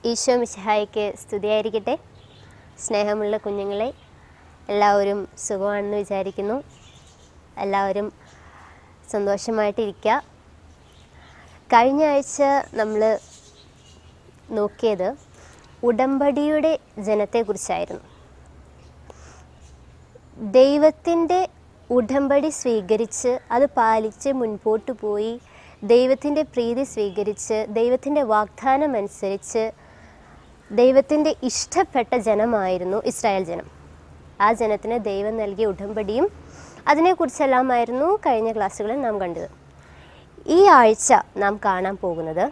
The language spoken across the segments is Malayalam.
ഈശോ മിശിഹായ്ക്ക് സ്തുതിയായിരിക്കട്ടെ സ്നേഹമുള്ള കുഞ്ഞുങ്ങളെ എല്ലാവരും സുഖമാണെന്ന് വിചാരിക്കുന്നു എല്ലാവരും സന്തോഷമായിട്ടിരിക്കുക കഴിഞ്ഞ ആഴ്ച നമ്മൾ നോക്കിയത് ഉടമ്പടിയുടെ ജനത്തെക്കുറിച്ചായിരുന്നു ദൈവത്തിൻ്റെ ഉടമ്പടി സ്വീകരിച്ച് അത് പാലിച്ച് മുൻപോട്ട് പോയി ദൈവത്തിൻ്റെ പ്രീതി സ്വീകരിച്ച് ദൈവത്തിൻ്റെ വാഗ്ദാനം അനുസരിച്ച് ദൈവത്തിൻ്റെ ഇഷ്ടപ്പെട്ട ജനമായിരുന്നു ഇസ്രായേൽ ജനം ആ ജനത്തിന് ദൈവം നൽകിയ ഉടമ്പടിയും അതിനെക്കുറിച്ചെല്ലാമായിരുന്നു കഴിഞ്ഞ ക്ലാസ്സുകളിൽ നാം കണ്ടത് ഈ ആഴ്ച നാം കാണാൻ പോകുന്നത്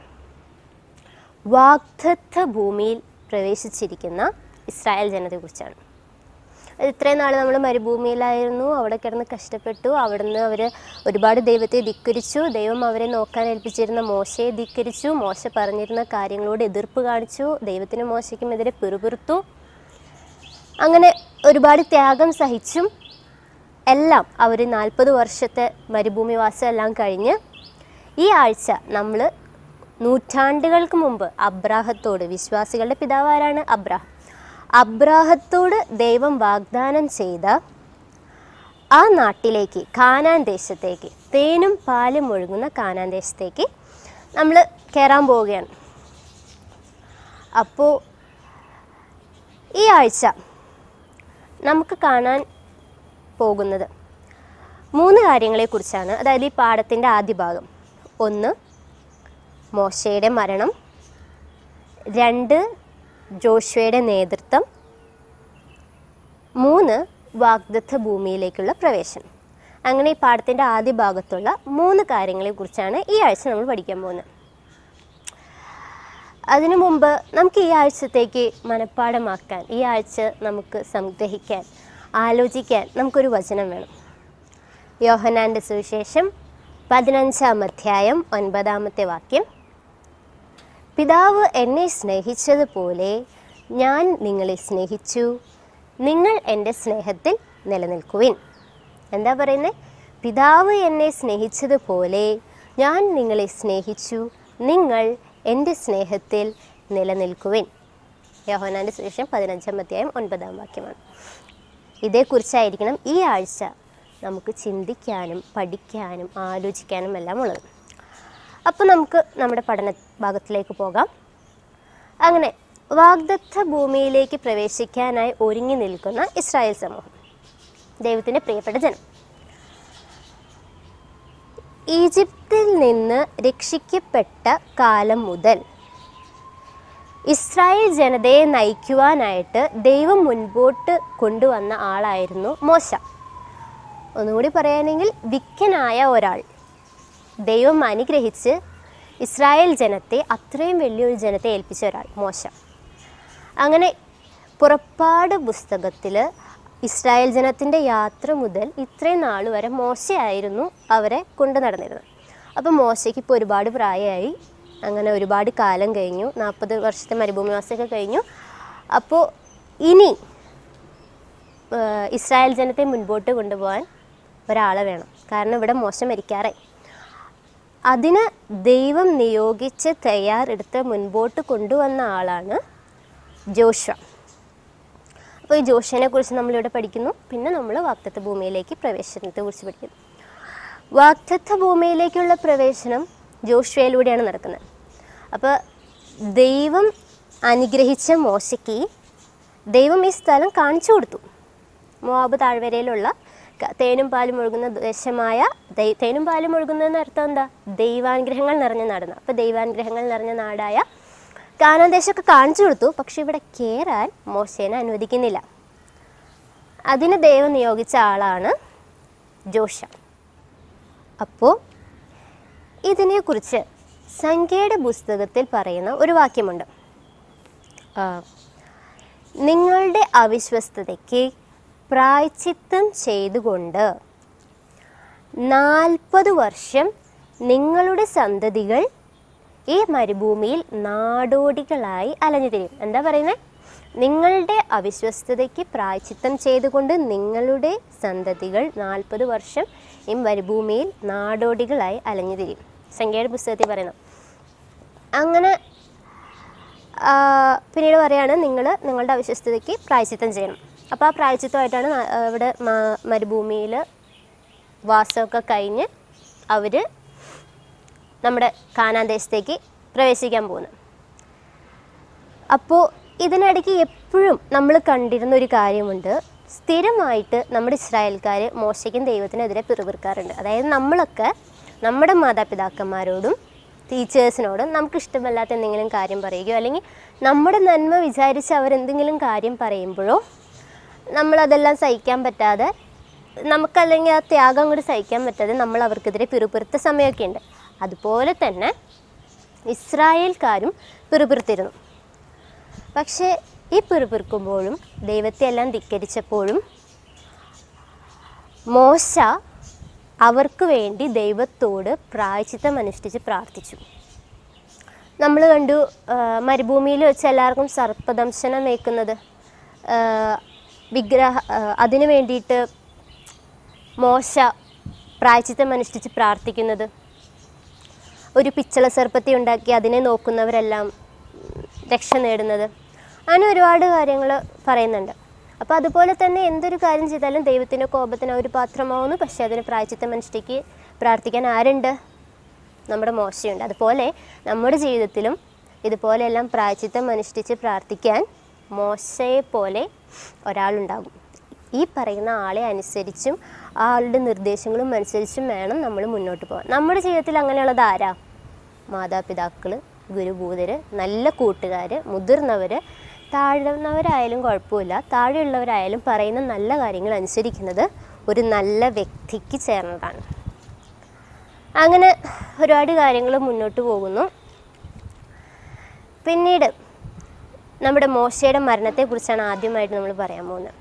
വാഗ്ദത്ത ഭൂമിയിൽ പ്രവേശിച്ചിരിക്കുന്ന ഇസ്രായേൽ ജനതയെക്കുറിച്ചാണ് അത് ഇത്രയും നാൾ നമ്മൾ മരുഭൂമിയിലായിരുന്നു അവിടെ കിടന്ന് കഷ്ടപ്പെട്ടു അവിടുന്ന് അവർ ഒരുപാട് ദൈവത്തെ ധിക്കരിച്ചു ദൈവം അവരെ നോക്കാൻ ഏൽപ്പിച്ചിരുന്ന മോശയെ ധിക്കരിച്ചു മോശ പറഞ്ഞിരുന്ന കാര്യങ്ങളോട് എതിർപ്പ് കാണിച്ചു ദൈവത്തിനും മോശയ്ക്കും എതിരെ പിറുപിറുത്തു അങ്ങനെ ഒരുപാട് ത്യാഗം സഹിച്ചും എല്ലാം അവർ നാൽപ്പത് വർഷത്തെ മരുഭൂമിവാസം എല്ലാം കഴിഞ്ഞ് ഈ ആഴ്ച നമ്മൾ നൂറ്റാണ്ടുകൾക്ക് മുമ്പ് അബ്രാഹത്തോട് വിശ്വാസികളുടെ പിതാവ് ആരാണ് അബ്രാഹം അബ്രാഹത്തോട് ദൈവം വാഗ്ദാനം ചെയ്ത ആ നാട്ടിലേക്ക് കാനാൻ ദേശത്തേക്ക് തേനും പാലും ഒഴുകുന്ന കാനാൻ ദേശത്തേക്ക് നമ്മൾ കയറാൻ പോവുകയാണ് അപ്പോൾ ഈ ആഴ്ച നമുക്ക് കാണാൻ പോകുന്നത് മൂന്ന് കാര്യങ്ങളെക്കുറിച്ചാണ് അതായത് ഈ പാഠത്തിൻ്റെ ആദ്യ ഭാഗം ഒന്ന് മോശയുടെ മരണം രണ്ട് ജോഷുവയുടെ നേതൃത്വം മൂന്ന് വാഗ്ദത്ത ഭൂമിയിലേക്കുള്ള പ്രവേശനം അങ്ങനെ ഈ പാഠത്തിൻ്റെ ആദ്യ ഭാഗത്തുള്ള മൂന്ന് കാര്യങ്ങളെക്കുറിച്ചാണ് ഈ ആഴ്ച നമ്മൾ പഠിക്കാൻ പോകുന്നത് അതിനു മുമ്പ് നമുക്ക് ഈ ആഴ്ചത്തേക്ക് മനഃപ്പാടമാക്കാൻ ഈ ആഴ്ച നമുക്ക് സംഗ്രഹിക്കാൻ ആലോചിക്കാൻ നമുക്കൊരു വചനം വേണം യോഹനാൻ്റെ സുവിശേഷം പതിനഞ്ചാം അധ്യായം ഒൻപതാമത്തെ വാക്യം പിതാവ് എന്നെ സ്നേഹിച്ചതുപോലെ ഞാൻ നിങ്ങളെ സ്നേഹിച്ചു നിങ്ങൾ എൻ്റെ സ്നേഹത്തിൽ നിലനിൽക്കുവിൻ എന്താ പറയുന്നത് പിതാവ് എന്നെ സ്നേഹിച്ചതുപോലെ ഞാൻ നിങ്ങളെ സ്നേഹിച്ചു നിങ്ങൾ എൻ്റെ സ്നേഹത്തിൽ നിലനിൽക്കുവിൻ യോഹനാൻ്റെ സുവിശേഷം പതിനഞ്ചാം അധ്യായം ഒൻപതാം വാക്യമാണ് ഇതേക്കുറിച്ചായിരിക്കണം ഈ ആഴ്ച നമുക്ക് ചിന്തിക്കാനും പഠിക്കാനും ആലോചിക്കാനും എല്ലാം ഉള്ളത് അപ്പോൾ നമുക്ക് നമ്മുടെ പഠന ഭാഗത്തിലേക്ക് പോകാം അങ്ങനെ വാഗ്ദത്ത ഭൂമിയിലേക്ക് പ്രവേശിക്കാനായി ഒരുങ്ങി നിൽക്കുന്ന ഇസ്രായേൽ സമൂഹം ദൈവത്തിൻ്റെ പ്രിയപ്പെട്ട ജനം ഈജിപ്തിൽ നിന്ന് രക്ഷിക്കപ്പെട്ട കാലം മുതൽ ഇസ്രായേൽ ജനതയെ നയിക്കുവാനായിട്ട് ദൈവം മുൻപോട്ട് കൊണ്ടുവന്ന ആളായിരുന്നു മോശ ഒന്നുകൂടി പറയുകയാണെങ്കിൽ വിക്കനായ ഒരാൾ ദൈവം അനുഗ്രഹിച്ച് ഇസ്രായേൽ ജനത്തെ അത്രയും വലിയൊരു ജനത്തെ ഏൽപ്പിച്ച ഒരാൾ മോശ അങ്ങനെ പുറപ്പാട് പുസ്തകത്തിൽ ഇസ്രായേൽ ജനത്തിൻ്റെ യാത്ര മുതൽ ഇത്രയും നാൾ വരെ മോശയായിരുന്നു അവരെ കൊണ്ടു നടന്നിരുന്നത് അപ്പോൾ മോശയ്ക്ക് ഇപ്പോൾ ഒരുപാട് പ്രായമായി അങ്ങനെ ഒരുപാട് കാലം കഴിഞ്ഞു നാൽപ്പത് വർഷത്തെ മരുഭൂമിവാസമൊക്കെ കഴിഞ്ഞു അപ്പോൾ ഇനി ഏഹ്, ഇസ്രായേൽ ജനത്തെ മുൻപോട്ട് കൊണ്ടുപോകാൻ ഒരാളെ വേണം കാരണം ഇവിടെ മോശം മരിക്കാറായി അതിന് ദൈവം നിയോഗിച്ച് തയ്യാറെടുത്ത് മുൻപോട്ട് കൊണ്ടുവന്ന ആളാണ് ജോഷ അപ്പോൾ ഈ ജോഷനെ കുറിച്ച് നമ്മളിവിടെ പഠിക്കുന്നു പിന്നെ നമ്മൾ വാക്തത്വ ഭൂമിയിലേക്ക് പ്രവേശനത്തെ കുറിച്ച് പഠിക്കുന്നു വാക്തത്വ ഭൂമിയിലേക്കുള്ള പ്രവേശനം ജോഷുവയിലൂടെയാണ് നടക്കുന്നത് അപ്പോൾ ദൈവം അനുഗ്രഹിച്ച മോശയ്ക്ക് ദൈവം ഈ സ്ഥലം കാണിച്ചു കൊടുത്തു മോവാബ് താഴ്വരയിലുള്ള ക- തേനും പാലും ഒഴുകുന്ന ദേശമായ ദൈ- തേനും പാലും ഒഴുകുന്നതെന്ന് അർത്ഥം എന്താ ദൈവാനുഗ്രഹങ്ങൾ നിറഞ്ഞ നാടെന്ന് അപ്പോൾ ദൈവാനുഗ്രഹങ്ങൾ നിറഞ്ഞ നാടായ കാനാൻ ദേശമൊക്കെ കാണിച്ചു കൊടുത്തു പക്ഷെ ഇവിടെ കയറാൻ മോശേനെ അനുവദിക്കുന്നില്ല അതിന് ദൈവം നിയോഗിച്ച ആളാണ് ജോഷ അപ്പോൾ ഇതിനെക്കുറിച്ച് സംഖ്യയുടെ പുസ്തകത്തിൽ പറയുന്ന ഒരു വാക്യമുണ്ട് ആ, നിങ്ങളുടെ അവിശ്വസ്തതയ്ക്ക് പ്രായച്ചിത്തം ചെയ്തുകൊണ്ട് നാൽപ്പത് വർഷം നിങ്ങളുടെ സന്തതികൾ ഈ മരുഭൂമിയിൽ നാടോടികളായി അലഞ്ഞു തിരിയും എന്താ പറയുന്നത് നിങ്ങളുടെ അവിശ്വസ്തതയ്ക്ക് പ്രായച്ചിത്തം ചെയ്തുകൊണ്ട് നിങ്ങളുടെ സന്തതികൾ നാൽപ്പത് വർഷം ഈ മരുഭൂമിയിൽ നാടോടികളായി അലഞ്ഞു തിരിയും സംഖ്യയുടെ പുസ്തകത്തിൽ പറയുന്നു അങ്ങനെ ആ, പിന്നീട് പറയാണ് നിങ്ങൾ നിങ്ങളുടെ അവിശ്വസ്തതയ്ക്ക് പ്രായച്ചിത്തം ചെയ്യണം അപ്പോൾ ആ പ്രായച്ചിത്തമായിട്ടാണ് ന- ആ, ഇവിടെ മ- മരുഭൂമിയിൽ വാസമൊക്കെ കഴിഞ്ഞ് അവർ നമ്മുടെ കാനാൻ ദേശത്തേക്ക് പ്രവേശിക്കാൻ പോകുന്നത് അപ്പോൾ ഇതിനിടയ്ക്ക് എപ്പോഴും നമ്മൾ കണ്ടിരുന്ന ഒരു കാര്യമുണ്ട് സ്ഥിരമായിട്ട് നമ്മുടെ ഇസ്രായേൽക്കാർ മോശയ്ക്കും ദൈവത്തിനെതിരെ പിറുപിറുക്കാറുണ്ട് അതായത് നമ്മളൊക്കെ നമ്മുടെ മാതാപിതാക്കന്മാരോടും ടീച്ചേഴ്സിനോടും നമുക്ക് ഇഷ്ടമല്ലാത്ത എന്തെങ്കിലും കാര്യം പറയുകയോ അല്ലെങ്കിൽ നമ്മുടെ നന്മ വിചാരിച്ച് അവരെന്തെങ്കിലും കാര്യം പറയുമ്പോഴോ നമ്മളതെല്ലാം സഹിക്കാൻ പറ്റാതെ നമുക്കല്ലെങ്കിൽ ആ ത്യാഗം കൂടി സഹിക്കാൻ പറ്റാതെ നമ്മൾ അവർക്കെതിരെ പിറുപിറുത്ത സമയമൊക്കെ ഉണ്ട് അതുപോലെ തന്നെ ഇസ്രായേൽക്കാരും പിറുപിറുത്തിരുന്നു പക്ഷേ ഈ പിറുപിറുക്കുമ്പോഴും ദൈവത്തെ എല്ലാം ധിക്കരിച്ചപ്പോഴും മോശ അവർക്ക് വേണ്ടി ദൈവത്തോട് പ്രായച്ചിത്തം അനുഷ്ഠിച്ച് പ്രാർത്ഥിച്ചു നമ്മൾ കണ്ടു ആ, മരുഭൂമിയിൽ വെച്ച് എല്ലാവർക്കും സർപ്പദംശനം ഏൽക്കുന്നത് ആ, വിഗ്രഹ ആ, അതിനു വേണ്ടിയിട്ട് മോശ പ്രായച്ചിത്തം അനുഷ്ഠിച്ച് പ്രാർത്ഥിക്കുന്നത് ഒരു പിച്ചള സർപ്പത്തെ ഉണ്ടാക്കി അതിനെ നോക്കുന്നവരെല്ലാം ഉം, രക്ഷ നേടുന്നത് അങ്ങനെ ഒരുപാട് കാര്യങ്ങൾ പറയുന്നുണ്ട് അപ്പോൾ അതുപോലെ തന്നെ എന്തൊരു കാര്യം ചെയ്താലും ദൈവത്തിൻ്റെ കോപത്തിന് ഒരു പാത്രമാവുന്നു പക്ഷേ അതിന് പ്രായച്ചിത്തം അനുഷ്ഠിക്ക് പ്രാർത്ഥിക്കാൻ ആരുണ്ട് നമ്മുടെ മോശയുണ്ട് അതുപോലെ നമ്മുടെ ജീവിതത്തിലും ഇതുപോലെയെല്ലാം പ്രായച്ചിത്തം അനുഷ്ഠിച്ച് പ്രാർത്ഥിക്കാൻ മോശയെ പോലെ ഒരാളുണ്ടാകും ഈ പറയുന്ന ആളെ അനുസരിച്ചും ആളുടെ നിർദ്ദേശങ്ങളും അനുസരിച്ചും വേണം നമ്മൾ മുന്നോട്ട് പോകാൻ നമ്മുടെ ജീവിതത്തിൽ അങ്ങനെയുള്ളത് ആരാ മാതാപിതാക്കൾ ഗുരുഭൂതർ നല്ല കൂട്ടുകാർ മുതിർന്നവർ താഴ്ന്നവരായാലും കുഴപ്പമില്ല താഴെയുള്ളവരായാലും പറയുന്ന നല്ല കാര്യങ്ങൾ അനുസരിക്കുന്നത് ഒരു നല്ല വ്യക്തിക്ക് ചേർന്നതാണ് അങ്ങനെ ഒരുപാട് കാര്യങ്ങൾ മുന്നോട്ട് പോകുന്നു പിന്നീട് നമ്മുടെ മോശയുടെ മരണത്തെക്കുറിച്ചാണ് ആദ്യമായിട്ട് നമ്മൾ പറയാൻ പോകുന്നത്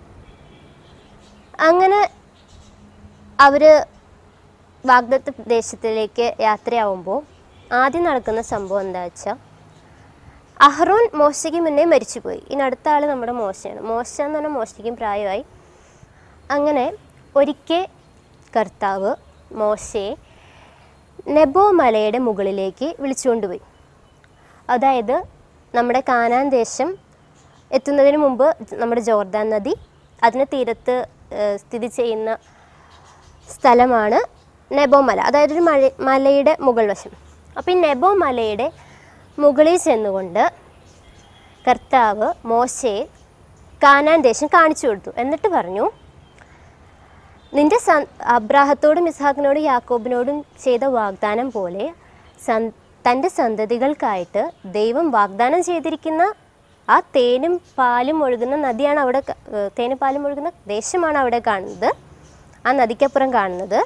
അങ്ങനെ അവർ വാഗ്ദത്ത ദേശത്തിലേക്ക് യാത്രയാവുമ്പോൾ ആദ്യം നടക്കുന്ന സംഭവം എന്താ വെച്ചാൽ അഹ്റോൻ മോശയ്ക്ക് മുന്നേ മരിച്ചുപോയി ഇനി അടുത്ത ആൾ നമ്മുടെ മോശയാണ് മോശ എന്ന് പറഞ്ഞാൽ മോശയ്ക്കും പ്രായമായി അങ്ങനെ ഒരിക്കൽ കർത്താവ് മോശയെ നെബോ മലയുടെ മുകളിലേക്ക് വിളിച്ചുകൊണ്ടുപോയി അതായത് നമ്മുടെ കാനാൻ ദേശം എത്തുന്നതിന് മുമ്പ് നമ്മുടെ ജോർദാൻ നദി അതിന് തീരത്ത് ഏഹ്, സ്ഥിതി ചെയ്യുന്ന സ്ഥലമാണ് നെബോ മല അതായത് ഒരു മഴ മലയുടെ മുകൾ വശം അപ്പോൾ ഈ നെബോ മലയുടെ മുകളിൽ ചെന്നുകൊണ്ട് കർത്താവ് മോശയെ കാനാൻ ദേശം കാണിച്ചു കൊടുത്തു എന്നിട്ട് പറഞ്ഞു നിന്റെ സ അബ്രാഹത്തോടും ഇസ്ഹാക്കിനോടും യാക്കോബിനോടും ചെയ്ത വാഗ്ദാനം പോലെ സൻ തൻ്റെ സന്തതികൾക്കായിട്ട് ദൈവം വാഗ്ദാനം ചെയ്തിരിക്കുന്ന ആ തേനും പാലും ഒഴുകുന്ന നദിയാണ് അവിടെ ക- ഏഹ് തേനും പാലും ഒഴുകുന്ന ദേശമാണ് അവിടെ കാണുന്നത് ആ നദിക്കപ്പുറം കാണുന്നത്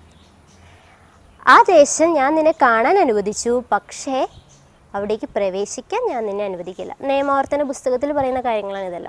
ആ ദേശം ഞാൻ നിന്നെ കാണാൻ അനുവദിച്ചു പക്ഷേ അവിടേക്ക് പ്രവേശിക്കാൻ ഞാൻ നിന്നെ അനുവദിക്കില്ല നിയമാവർത്തന പുസ്തകത്തിൽ പറയുന്ന കാര്യങ്ങളാണ് ഇതെല്ലാം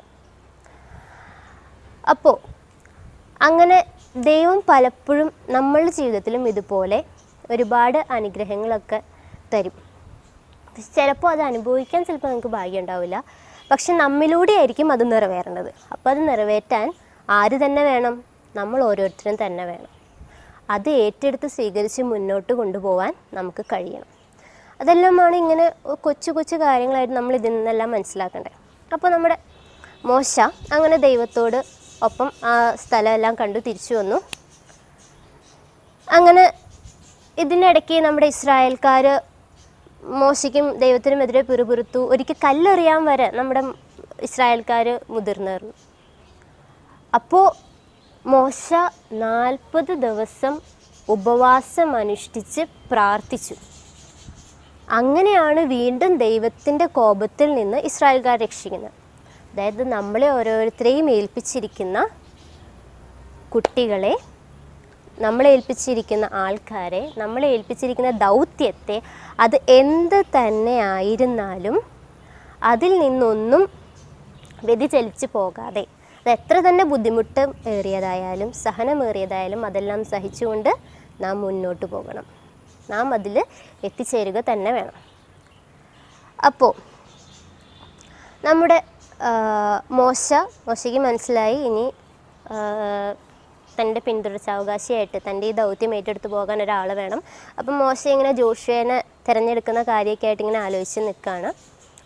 അപ്പോൾ അങ്ങനെ ദൈവം പലപ്പോഴും നമ്മളുടെ ജീവിതത്തിലും ഇതുപോലെ ഒരുപാട് അനുഗ്രഹങ്ങളൊക്കെ തരും ചിലപ്പോൾ അത് അനുഭവിക്കാൻ ചിലപ്പോൾ നമുക്ക് ഭാഗ്യം ഉണ്ടാവില്ല പക്ഷെ നമ്മിലൂടെ ആയിരിക്കും അത് നിറവേറേണ്ടത് അപ്പോൾ അത് നിറവേറ്റാൻ ആര് തന്നെ വേണം നമ്മൾ ഓരോരുത്തരും തന്നെ വേണം അത് ഏറ്റെടുത്ത് സ്വീകരിച്ച് മുന്നോട്ട് കൊണ്ടുപോകാൻ നമുക്ക് കഴിയണം അതെല്ലാമാണ് ഇങ്ങനെ കൊച്ചു കൊച്ചു കാര്യങ്ങളായിട്ട് നമ്മൾ ഇതിൽ നിന്നെല്ലാം മനസ്സിലാക്കേണ്ടത് അപ്പോൾ നമ്മുടെ മോശ അങ്ങനെ ദൈവത്തോട് ഒപ്പം ആ സ്ഥലമെല്ലാം കണ്ടു തിരിച്ചു വന്നു അങ്ങനെ ഇതിനിടയ്ക്ക് നമ്മുടെ ഇസ്രായേൽക്കാർ മോശയ്ക്കും ദൈവത്തിനും എതിരെ പിറുപിറുത്തു ഒരിക്കൽ കല്ലെറിയാൻ വരെ നമ്മുടെ ഇസ്രായേൽക്കാർ മുതിർന്നേർന്നു അപ്പോൾ മോശ നാൽപ്പത് ദിവസം ഉപവാസം അനുഷ്ഠിച്ച് പ്രാർത്ഥിച്ചു അങ്ങനെയാണ് വീണ്ടും ദൈവത്തിൻ്റെ കോപത്തിൽ നിന്ന് ഇസ്രായേൽക്കാർ രക്ഷിക്കുന്നത് അതായത് നമ്മളെ ഓരോരുത്തരെയും ഏൽപ്പിച്ചിരിക്കുന്ന കുട്ടികളെ നമ്മളെ ഏൽപ്പിച്ചിരിക്കുന്ന ആൾക്കാരെ നമ്മളെ ഏൽപ്പിച്ചിരിക്കുന്ന ദൗത്യത്തെ അത് എന്ത് തന്നെ ആയിരുന്നാലും അതിൽ നിന്നൊന്നും വ്യതിചലിച്ച് പോകാതെ അത് എത്ര തന്നെ ബുദ്ധിമുട്ട് ഏറിയതായാലും സഹനമേറിയതായാലും അതെല്ലാം സഹിച്ചുകൊണ്ട് നാം മുന്നോട്ട് പോകണം നാം അതിൽ എത്തിച്ചേരുക തന്നെ വേണം അപ്പോൾ നമ്മുടെ ആ, മോശ മോശയ്ക്ക് മനസ്സിലായി ഇനി ആ, തൻ്റെ പിന്തുടർച്ചാവകാശിയായിട്ട് തൻ്റെ ഈ ദൗത്യം ഏറ്റെടുത്ത് പോകാൻ ഒരാൾ വേണം അപ്പം മോശ ഇങ്ങനെ ജോഷുവേനെ തിരഞ്ഞെടുക്കുന്ന കാര്യമൊക്കെ ആയിട്ട് ഇങ്ങനെ ആലോചിച്ച് നിൽക്കുകയാണ്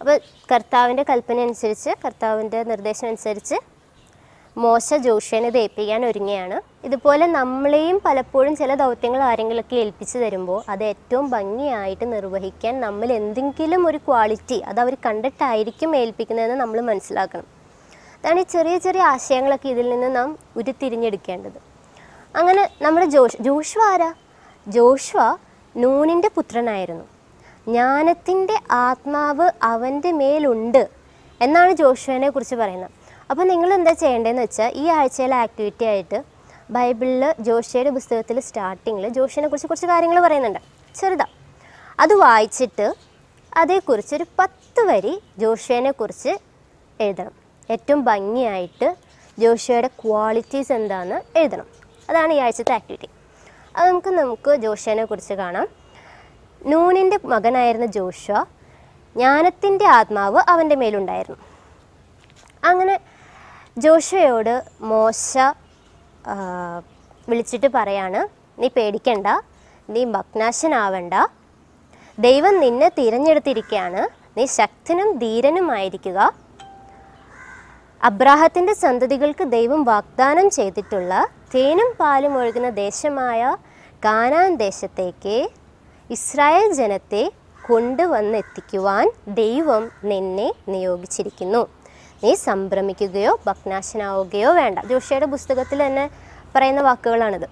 അപ്പോൾ കർത്താവിൻ്റെ കൽപ്പന അനുസരിച്ച് കർത്താവിൻ്റെ നിർദ്ദേശം അനുസരിച്ച് മോശ ജോഷുവിനെ ഇത് ഏൽപ്പിക്കാൻ ഒരുങ്ങുകയാണ് ഇതുപോലെ നമ്മളെയും പലപ്പോഴും ചില ദൗത്യങ്ങൾ ആരെങ്കിലുമൊക്കെ ഏൽപ്പിച്ചു തരുമ്പോൾ അത് ഏറ്റവും ഭംഗിയായിട്ട് നിർവഹിക്കാൻ നമ്മൾ എന്തെങ്കിലും ഒരു ക്വാളിറ്റി അത് അവർ കണ്ടിട്ടായിരിക്കും ഏൽപ്പിക്കുന്നതെന്ന് നമ്മൾ മനസ്സിലാക്കണം അതാണ് ഈ ചെറിയ ചെറിയ ആശയങ്ങളൊക്കെ ഇതിൽ നിന്ന് നാം ഉരുത്തിരിഞ്ഞെടുക്കേണ്ടത് അങ്ങനെ നമ്മുടെ ജോഷ് ജോഷുവ ആരാ ജോഷുവ നൂനിൻ്റെ പുത്രനായിരുന്നു ജ്ഞാനത്തിൻ്റെ ആത്മാവ് അവൻ്റെ മേലുണ്ട് എന്നാണ് ജോഷുവിനെ കുറിച്ച് പറയുന്നത് അപ്പോൾ നിങ്ങൾ എന്താ ചെയ്യേണ്ടതെന്ന് വെച്ചാൽ ഈ ആഴ്ചയിലെ ആക്ടിവിറ്റി ആയിട്ട് ബൈബിളിൽ ജോഷിയുടെ പുസ്തകത്തിൽ സ്റ്റാർട്ടിങ്ങിൽ ജോഷിനെ കുറിച്ച് കുറച്ച് കാര്യങ്ങൾ പറയുന്നുണ്ട് ചെറുതാ അത് വായിച്ചിട്ട് അതേക്കുറിച്ച് ഒരു പത്ത് വരി ജോഷിയെ കുറിച്ച് എഴുതണം ഏറ്റവും ഭംഗിയായിട്ട് ജോഷിയുടെ ക്വാളിറ്റീസ് എന്താണെന്ന് എഴുതണം അതാണ് ഈ ആഴ്ചത്തെ ആക്ടിവിറ്റി അത് നമുക്ക് നമുക്ക് ജോഷിനെ കുറിച്ച് കാണാം നൂനിൻ്റെ മകനായിരുന്ന ജോഷ ജ്ഞാനത്തിൻ്റെ ആത്മാവ് അവൻ്റെ മേലുണ്ടായിരുന്നു അങ്ങനെ ജോഷയോട് മോശ ആ, വിളിച്ചിട്ട് പറയാണ് നീ പേടിക്കണ്ട നീ ഭഗ്നാശനാവണ്ട ദൈവം നിന്നെ തിരഞ്ഞെടുത്തിരിക്കുകയാണ് നീ ശക്തനും ധീരനുമായിരിക്കുക അബ്രാഹത്തിൻ്റെ സന്തതികൾക്ക് ദൈവം വാഗ്ദാനം ചെയ്തിട്ടുള്ള തേനും പാലും ഒഴുകുന്ന ദേശമായ കാനാൻ ദേശത്തേക്ക് ഇസ്രായേൽ ജനത്തെ കൊണ്ടുവന്നെത്തിക്കുവാൻ ദൈവം നിന്നെ നിയോഗിച്ചിരിക്കുന്നു നീ സംഭ്രമിക്കുകയോ ഭഗ്നാശനാവുകയോ വേണ്ട ജോഷിയുടെ പുസ്തകത്തിൽ തന്നെ പറയുന്ന വാക്കുകളാണിത്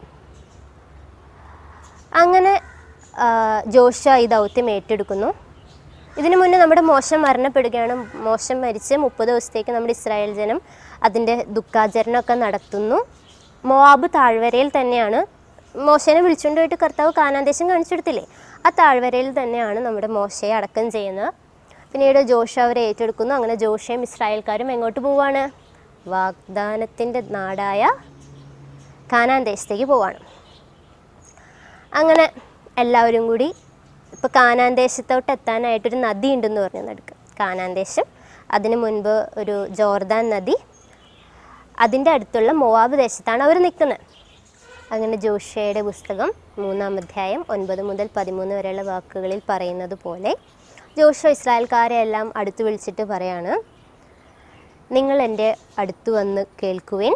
അങ്ങനെ ആ, ജോഷ ഈ ദൗത്യം ഏറ്റെടുക്കുന്നു ഇതിനു മുന്നേ നമ്മുടെ മോശം മരണപ്പെടുകയാണ് മോശം മരിച്ച് മുപ്പത് ദിവസത്തേക്ക് നമ്മുടെ ഇസ്രായേൽ ജനം അതിൻ്റെ ദുഃഖാചരണമൊക്കെ നടത്തുന്നു മോവാബ് താഴ്വരയിൽ തന്നെയാണ് മോശനെ വിളിച്ചുകൊണ്ട് പോയിട്ട് കർത്താവ് കാനാന്തേശം കാണിച്ചു കൊടുത്തില്ലേ ആ താഴ്വരയിൽ തന്നെയാണ് നമ്മുടെ മോശയെ അടക്കം ചെയ്യുന്നത് പിന്നീട് ജോഷ അവരെ ഏറ്റെടുക്കുന്നു അങ്ങനെ ജോഷയും ഇസ്രായേൽക്കാരും എങ്ങോട്ട് പോവാണ് വാഗ്ദാനത്തിൻ്റെ നാടായ കാനാൻ ദേശത്തേക്ക് പോവാണ് അങ്ങനെ എല്ലാവരും കൂടി ഇപ്പോൾ കാനാൻ ദേശത്തോട്ട് എത്താനായിട്ടൊരു നദി ഉണ്ടെന്ന് പറഞ്ഞു നടുക്ക് കാനാൻ ദേശം അതിന് മുൻപ് ഒരു ജോർദാൻ നദി അതിൻ്റെ അടുത്തുള്ള മോവാബ് ദേശത്താണ് അവർ നിൽക്കുന്നത് അങ്ങനെ ജോഷയുടെ പുസ്തകം മൂന്നാം അധ്യായം ഒൻപത് മുതൽ പതിമൂന്ന് വരെയുള്ള വാക്കുകളിൽ പറയുന്നത് പോലെ ജോഷ ഇസ്രായേൽക്കാരെ എല്ലാം അടുത്ത് വിളിച്ചിട്ട് പറയാണ് നിങ്ങൾ എൻ്റെ അടുത്ത് വന്ന് കേൾക്കുവിൻ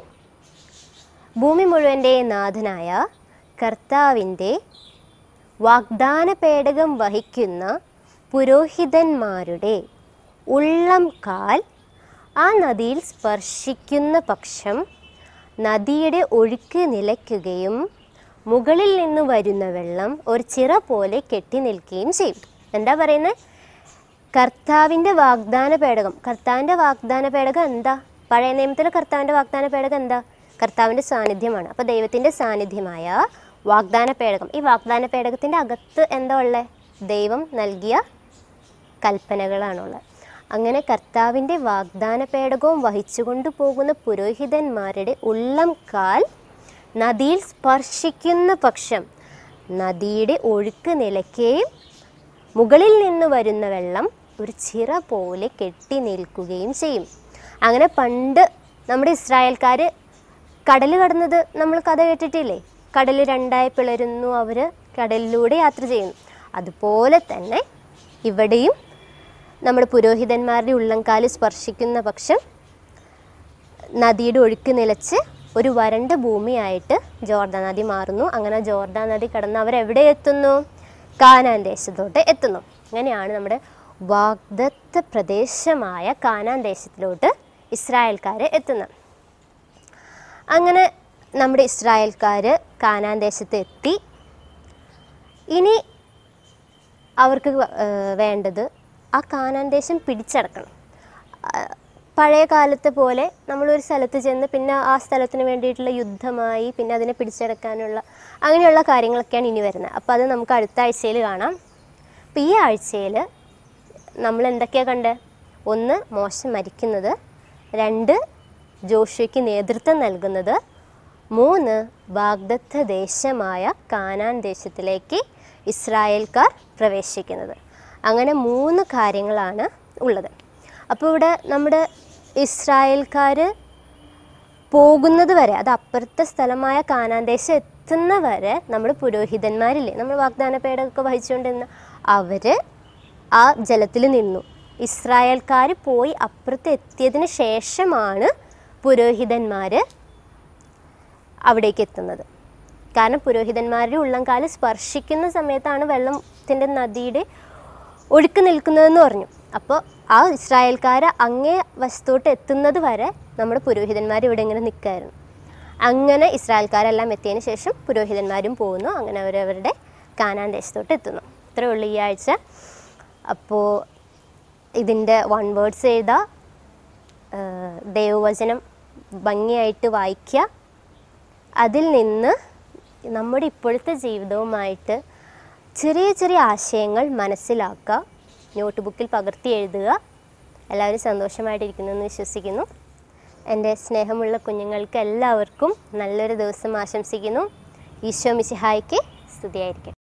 ഭൂമി മുഴുവൻ്റെ നാഥനായ കർത്താവിൻ്റെ വാഗ്ദാന പേടകം വഹിക്കുന്ന പുരോഹിതന്മാരുടെ ഉള്ളം കാൽ ആ നദിയിൽ സ്പർശിക്കുന്ന പക്ഷം നദിയുടെ ഒഴുക്ക് നിലയ്ക്കുകയും മുകളിൽ നിന്ന് വരുന്ന വെള്ളം ഒരു ചിറ പോലെ കെട്ടി നിൽക്കുകയും ചെയ്യും എന്താ പറയുന്നത് കർത്താവിൻ്റെ വാഗ്ദാന പേടകം കർത്താവിൻ്റെ വാഗ്ദാന പേടകം എന്താ പഴയ നിയമത്തിലെ കർത്താവിൻ്റെ വാഗ്ദാന പേടകം എന്താ കർത്താവിൻ്റെ സാന്നിധ്യമാണ് അപ്പോൾ ദൈവത്തിൻ്റെ സാന്നിധ്യമായ വാഗ്ദാന പേടകം ഈ വാഗ്ദാന പേടകത്തിൻ്റെ അകത്ത് എന്താ ഉള്ളത് ദൈവം നൽകിയ കൽപ്പനകളാണുള്ളത് അങ്ങനെ കർത്താവിൻ്റെ വാഗ്ദാന പേടകവും വഹിച്ചുകൊണ്ട് പോകുന്ന പുരോഹിതന്മാരുടെ ഉള്ളം കാൽ നദിയിൽ സ്പർശിക്കുന്ന പക്ഷം നദിയുടെ ഒഴുക്ക് നിലയ്ക്കുകയും മുകളിൽ നിന്ന് വരുന്ന വെള്ളം ഒരു ചിറ പോലെ കെട്ടി നിൽക്കുകയും ചെയ്യും അങ്ങനെ പണ്ട് നമ്മുടെ ഇസ്രായേൽക്കാർ കടൽ കടന്നത് നമ്മൾ കഥ കേട്ടിട്ടില്ലേ കടൽ രണ്ടായി പിളരുന്നു അവർ കടലിലൂടെ യാത്ര ചെയ്യുന്നു അതുപോലെ തന്നെ ഇവിടെയും നമ്മുടെ പുരോഹിതന്മാരുടെ ഉള്ളംകാല് സ്പർശിക്കുന്ന പക്ഷം നദിയുടെ ഒഴുക്ക് നിലച്ച് ഒരു വരണ്ട ഭൂമിയായിട്ട് ജോർദാൻ നദി മാറുന്നു അങ്ങനെ ജോർദാൻ നദി കടന്ന് അവരെവിടെ എത്തുന്നു കാനാൻ ദേശത്തോട്ട് എത്തുന്നു അങ്ങനെയാണ് നമ്മുടെ വാഗ്ദത്ത പ്രദേശമായ കാനാൻ ദേശത്തിലോട്ട് ഇസ്രായേൽക്കാർ എത്തുന്നത് അങ്ങനെ നമ്മുടെ ഇസ്രായേൽക്കാർ കാനാൻ ദേശത്ത് എത്തി ഇനി അവർക്ക് ഏഹ്, വേണ്ടത് ആ കാനാൻ ദേശം പിടിച്ചടക്കണം ആ, പഴയ കാലത്തെ പോലെ നമ്മളൊരു സ്ഥലത്ത് ചെന്ന് പിന്നെ ആ സ്ഥലത്തിന് വേണ്ടിയിട്ടുള്ള യുദ്ധമായി പിന്നെ അതിനെ പിടിച്ചടക്കാനുള്ള അങ്ങനെയുള്ള കാര്യങ്ങളൊക്കെയാണ് ഇനി വരുന്നത് അപ്പോൾ അത് നമുക്ക് അടുത്ത ആഴ്ചയിൽ കാണാം അപ്പോൾ ഈ ആഴ്ചയിൽ നമ്മൾ എന്തൊക്കെയാണ് കണ്ടത് ഒന്ന് മോശം മരിക്കുന്നത് രണ്ട് ജോഷയ്ക്ക് നേതൃത്വം നൽകുന്നത് മൂന്ന് വാഗ്ദത്ത ദേശമായ കാനാൻ ദേശത്തിലേക്ക് ഇസ്രായേൽക്കാർ പ്രവേശിക്കുന്നത് അങ്ങനെ മൂന്ന് കാര്യങ്ങളാണ് ഉള്ളത് അപ്പോൾ ഇവിടെ നമ്മുടെ ഇസ്രായേൽക്കാർ പോകുന്നത് വരെ അത് അപ്പുറത്തെ സ്ഥലമായ കാനാൻ ദേശം എത്തുന്ന വരെ നമ്മുടെ പുരോഹിതന്മാരില്ലേ നമ്മൾ വാഗ്ദാന പേടൊക്കെ വഹിച്ചുകൊണ്ടിരുന്ന അവർ ആ ജലത്തിൽ നിന്നു ഇസ്രായേൽക്കാർ പോയി അപ്പുറത്ത് എത്തിയതിന് ശേഷമാണ് പുരോഹിതന്മാർ അവിടേക്ക് എത്തുന്നത് കാരണം പുരോഹിതന്മാരുടെ ഉള്ളംകാല് സ്പർശിക്കുന്ന സമയത്താണ് വെള്ളത്തിൻ്റെ നദിയുടെ ഒഴുക്ക് നിൽക്കുന്നതെന്ന് പറഞ്ഞു അപ്പോൾ ആ ഇസ്രായേൽക്കാർ അങ്ങേ വശത്തോട്ട് എത്തുന്നത് വരെ നമ്മുടെ പുരോഹിതന്മാർ ഇവിടെ ഇങ്ങനെ നിൽക്കായിരുന്നു അങ്ങനെ ഇസ്രായേൽക്കാരെല്ലാം എത്തിയതിന് ശേഷം പുരോഹിതന്മാരും പോകുന്നു അങ്ങനെ അവരവരുടെ കാനാൻ ദേശത്തോട്ട് എത്തുന്നു ഇത്രയേ ഉള്ളൂ ഈ ആഴ്ച അപ്പോൾ ഇതിൻ്റെ വൺ വേർഡ്സ് എഴുതുക ഏഹ് ദൈവവചനം ഭംഗിയായിട്ട് വായിക്കുക അതിൽ നിന്ന് നമ്മുടെ ഇപ്പോഴത്തെ ജീവിതവുമായിട്ട് ചെറിയ ചെറിയ ആശയങ്ങൾ മനസ്സിലാക്കുക നോട്ട് ബുക്കിൽ പകർത്തി എഴുതുക എല്ലാവരും സന്തോഷമായിട്ടിരിക്കുന്നു എന്ന് വിശ്വസിക്കുന്നു എൻ്റെ സ്നേഹമുള്ള കുഞ്ഞുങ്ങൾക്ക് എല്ലാവർക്കും നല്ലൊരു ദിവസം ആശംസിക്കുന്നു ഈശോ മിശിഹായ്ക്ക് സ്തുതിയായിരിക്കും